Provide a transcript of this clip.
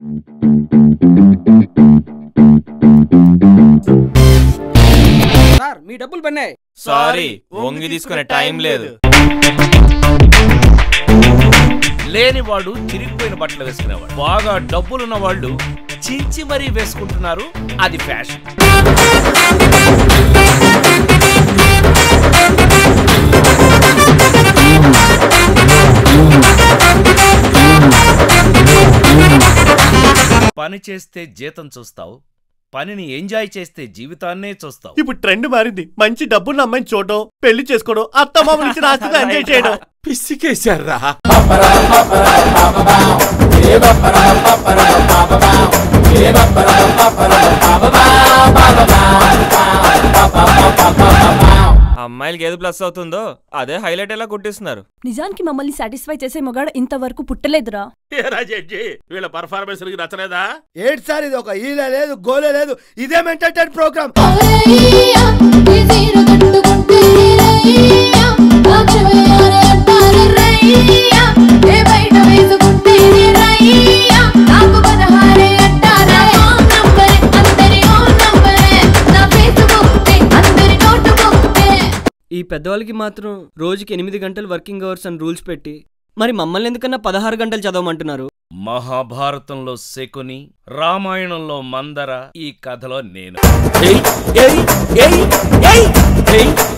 sir మీ డబ్బులు పన్నాయి sorry వంగి తీసుకునే టైం లేదు లేనివాడు చిరిగిపోయిన బట్టలు వేసుకునేవాడు బాగా డబ్బులున్న వాళ్ళు చించి మరీ వేసుకుంటున్నారు అది ఫ్యాషన్ పని చేస్తే జీతం చూస్తావు పనిని ఎంజాయ్ చేస్తే జీవితాన్నే చూస్తావు ఇప్పుడు ట్రెండ్ మారింది మంచి డబ్బున్న అమ్మాయిని చూడడం పెళ్లి చేసుకోవడం అత్తమామ నుంచి ఆస్తిగా ఎంజాయ్ చేయడం పిసికేశారా అమ్మాయిలకి ఏది ప్లస్ అవుతుందో అదే హైలైట్ ఎలా కొట్టిస్తున్నారు నిజానికి మమ్మల్ని సాటిస్ఫై చేసే మొగాడు ఇంతవరకు పుట్టలేదురా ఏ రాజెడ్జి వీళ్ళ పర్ఫార్మెన్స్ నచ్చలేదా ఏంటి సార్ ఇది ఒక ఈల లేదు గోలే లేదు ఇదేం ఎంటర్టైన్ ప్రోగ్రామ్ ఈ పెద్దవాళ్ళకి మాత్రం రోజుకి ఎనిమిది గంటలు వర్కింగ్ అవర్స్ అని రూల్స్ పెట్టి మరి మమ్మల్ని ఎందుకన్నా పదహారు గంటలు చదవమంటున్నారు మహాభారతంలో శకుని రామాయణంలో మందర ఈ కథలో నేను ఏయ్, ఏయ్, ఏయ్, ఏయ్, ఏయ్,